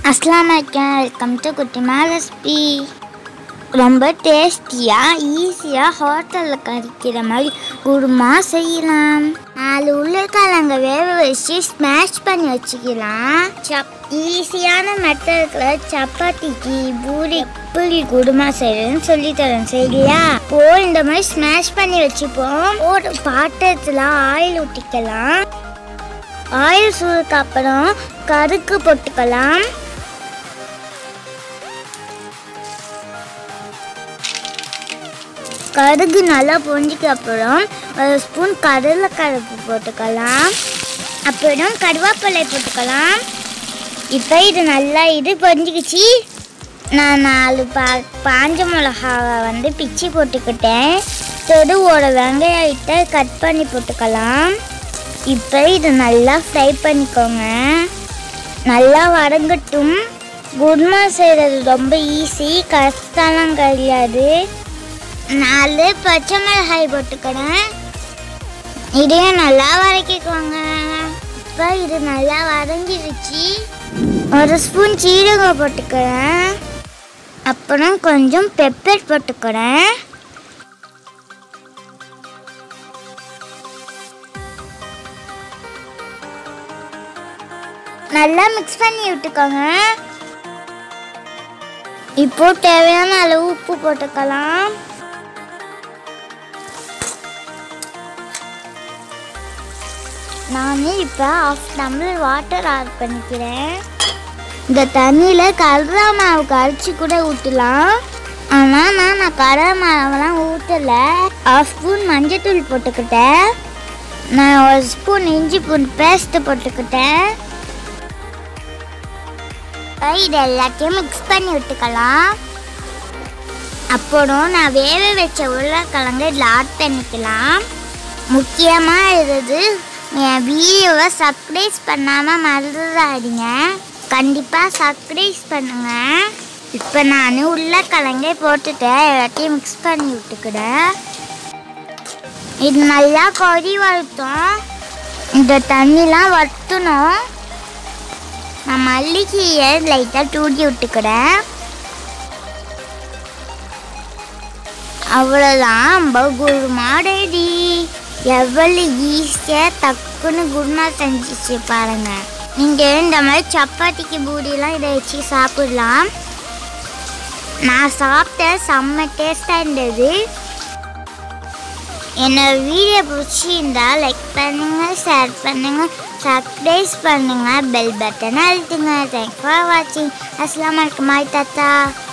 அஸ்லாம் வலைக்கம் welcome to குட்டிமா ரெசிபி ரொம்ப டேஸ்டியாக ஈஸியாக ஹோட்டலில் கறிக்கிற மாதிரி குருமா செய்யலாம் நாலு உருளைக்கிழங்க வேக வச்சு ஸ்மாஷ் பண்ணி வச்சுக்கலாம் சப் ஈஸியான மெத்தடில் சப்பாத்திக்கு பூரி எப்படி குருமா செய்யறதுன்னு சொல்லித்தரேன் சரியா இப்போ இந்த மாதிரி ஸ்மாஷ் பண்ணி வச்சுப்போம் ஒரு பாத்திரத்தில் ஆயில் ஊற்றிக்கலாம் ஆயில் சூடுக்கு அப்புறம் கருக்கு போட்டுக்கலாம் கடுகு நல்லா பொஞ்சிக்க அப்புறம் ஒரு ஸ்பூன் கடலைக்கருப்பு போட்டுக்கலாம் அப்புறம் கருவேப்பிலை போட்டுக்கலாம் இப்போ இது நல்லா இது பொஞ்சிக்கிச்சு நான் நாலு பா பாஞ்ச மிளகாவை வந்து பிச்சு போட்டுக்கிட்டேன் தொடு ஒரு வெங்காயத்தை கட் பண்ணி போட்டுக்கலாம் இப்போ இது நல்லா ஃப்ரை பண்ணிக்கோங்க நல்லா வதங்கட்டும் குருமா செய்கிறது ரொம்ப ஈஸி கஷ்டம்லாம் கிடையாது நாலு பச்சை மிளகாய் போட்டுக்கிறேன் இதையும் நல்லா வதக்கிக்கோங்க இப்போ இது நல்லா வதங்கிடுச்சு ஒரு ஸ்பூன் சீரகம் போட்டுக்கிறேன் அப்புறம் கொஞ்சம் பெப்பர் போட்டுக்கிறேன் நல்லா மிக்ஸ் பண்ணி விட்டுக்கோங்க இப்போ தேவையான அளவு உப்பு போட்டுக்கலாம் நான் இப்போ ஆஃப் டம்ளர் வாட்டர் ஆட் பண்ணிக்கிறேன் இந்த தண்ணியில் கடலை மாவு கரைச்சி கூட ஊற்றலாம் ஆனால் நான் நான் கடலை மாவுலாம் ஊற்றலை ஆஃப் ஸ்பூன் மஞ்சத்தூள் போட்டுக்கிட்டேன் நான் ஒரு ஸ்பூன் இஞ்சி பூண்டு பேஸ்ட்டு போட்டுக்கிட்டேன் இப்போ இது எல்லாத்தையும் மிக்ஸ் பண்ணி விட்டுக்கலாம் அப்புறம் நான் வேக வச்ச உருளைக்கிழங்கு இதில் ஆட் பண்ணிக்கலாம் முக்கியமாக இது என் வீடியோவை சப்ஸ்கிரைப் பண்ணாமல் மறந்துடாதீங்க கண்டிப்பாக சப்ஸ்கிரைப் பண்ணுங்க இப்போ நான் உருளைக்கிழங்கே போட்டுட்டேன் எல்லாத்தையும் மிக்ஸ் பண்ணி விட்டுக்கிறேன் இது நல்லா கொதி வறுத்தோம் இந்த தண்ணிலாம் வறுத்தணும் நான் மல்லிகையை லைட்டாக தூக்கி விட்டுக்கிறேன் அவ்வளோதான் நம்ம குருமா ரெடி எவ்வளோ ஈஸியாக டக்குன்னு குருமா செஞ்சிச்சு பாருங்க நீங்கள் இந்த மாதிரி சப்பாத்திக்கு பூரிலாம் இதை வச்சு சாப்பிடலாம் நான் சாப்பிட்டேன் செம்ம டேஸ்ட்டாக இருந்தது என்னோட வீடியோ பிடிச்சிருந்தா லைக் பண்ணுங்கள் ஷேர் பண்ணுங்கள் சப்ஸ்கிரைப் பண்ணுங்கள் பெல் பட்டனை அழுத்துங்க தேங்க்ஸ் ஃபார் வாட்சிங் அஸ்லாம் வலைக்கம் தாத்தா